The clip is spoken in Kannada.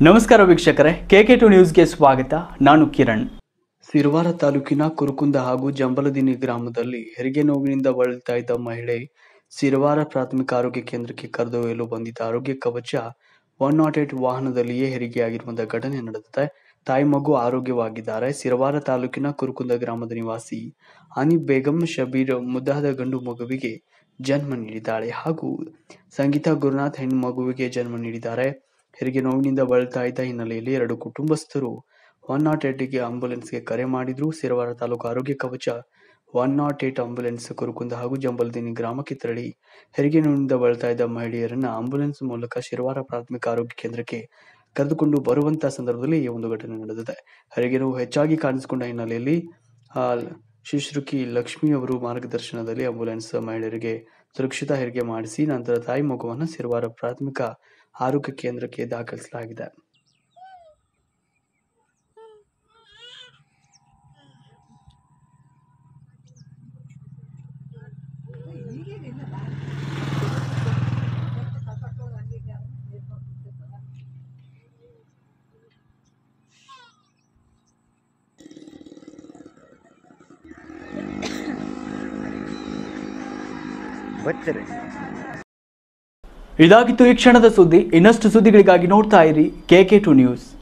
ನಮಸ್ಕಾರ ವೀಕ್ಷಕರೇ ಕೆಕೆ ಟು ನ್ಯೂಸ್ಗೆ ಸ್ವಾಗತ ನಾನು ಕಿರಣ್ ಸಿರವಾರ ತಾಲೂಕಿನ ಕುರುಕುಂದ ಹಾಗೂ ಜಂಬಲದಿನಿ ಗ್ರಾಮದಲ್ಲಿ ಹೆರಿಗೆ ನೋವಿನಿಂದ ಬಳಲ್ತಾ ಇದ್ದ ಮಹಿಳೆ ಸಿರವಾರ ಪ್ರಾಥಮಿಕ ಆರೋಗ್ಯ ಕೇಂದ್ರಕ್ಕೆ ಕರೆದೊಯ್ಯಲು ಬಂದಿದ್ದ ಆರೋಗ್ಯ ಕವಚ ಒನ್ ನಾಟ್ ಏಟ್ ವಾಹನದಲ್ಲಿಯೇ ಹೆರಿಗೆಯಾಗಿರುವಂತಹ ಘಟನೆ ನಡೆದಿದೆ ತಾಯಿ ಮಗು ಆರೋಗ್ಯವಾಗಿದ್ದಾರೆ ಸಿರವಾರ ತಾಲೂಕಿನ ಕುರುಕುಂದ ಗ್ರಾಮದ ನಿವಾಸಿ ಅನಿ ಬೇಗಂ ಶಬೀರ್ ಮುದ್ದಾದ ಗಂಡು ಮಗುವಿಗೆ ಜನ್ಮ ನೀಡಿದ್ದಾಳೆ ಹಾಗೂ ಸಂಗೀತಾ ಗುರುನಾಥ್ ಹೆಣ್ಣು ಮಗುವಿಗೆ ಜನ್ಮ ನೀಡಿದ್ದಾರೆ ಹೆರಿಗೆ ನೋವಿನಿಂದ ಬಳಲ್ತಾ ಇದ್ದ ಹಿನ್ನೆಲೆಯಲ್ಲಿ ಎರಡು ಕುಟುಂಬಸ್ಥರು ಒನ್ ನಾಟ್ ಏಟ್ಗೆ ಆಂಬುಲೆನ್ಸ್ಗೆ ಕರೆ ಮಾಡಿದ್ರು ಸಿರವಾರ ತಾಲೂಕು ಆರೋಗ್ಯ ಕವಚ one nought eight ambulance Kurukunda ಹಾಗೂ ಜಂಬಲದಿನಿ ಗ್ರಾಮಕ್ಕೆ ತೆರಳಿ ಹೆರಿಗೆ ನೋವಿನಿಂದ ಬಳಲ್ತಾ ಇದ್ದ ಮಹಿಳೆಯರನ್ನ ಆಂಬುಲೆನ್ಸ್ ಮೂಲಕ ಶಿರವಾರ ಪ್ರಾಥಮಿಕ ಆರೋಗ್ಯ ಕೇಂದ್ರಕ್ಕೆ ಕರೆದುಕೊಂಡು ಬರುವಂತಹ ಸಂದರ್ಭದಲ್ಲಿ ಈ ಒಂದು ಘಟನೆ ನಡೆದಿದೆ ಹೆರಿಗೆ ನೋವು ಹೆಚ್ಚಾಗಿ ಕಾಣಿಸಿಕೊಂಡ ಹಿನ್ನೆಲೆಯಲ್ಲಿ ಆ, ಶುಶ್ರುಕಿ ಲಕ್ಷ್ಮಿ ಅವರು ಮಾರ್ಗದರ್ಶನದಲ್ಲಿ ಆಂಬುಲೆನ್ಸ್ ಮಹಿಳೆಯರಿಗೆ ಸುರಕ್ಷಿತ ಹೆರಿಗೆ ಮಾಡಿಸಿ ನಂತರ ತಾಯಿ ಮಗುವನ್ನು ಸಿರವಾರ ಪ್ರಾಥಮಿಕ ಆರೋಗ್ಯ ಕೇಂದ್ರಕ್ಕೆ ದಾಖಲಿಸಲಾಗಿದೆ ಬಚ್ಚರೆ ಇದಾಗಿತ್ತು ಈ ಕ್ಷಣದ ಸುದ್ದಿ ಇನ್ನಷ್ಟು ಸುದ್ದಿಗಳಿಗಾಗಿ ನೋಡ್ತಾ ಇರಿ ಕೆಕೆ ಟು ನ್ಯೂಸ್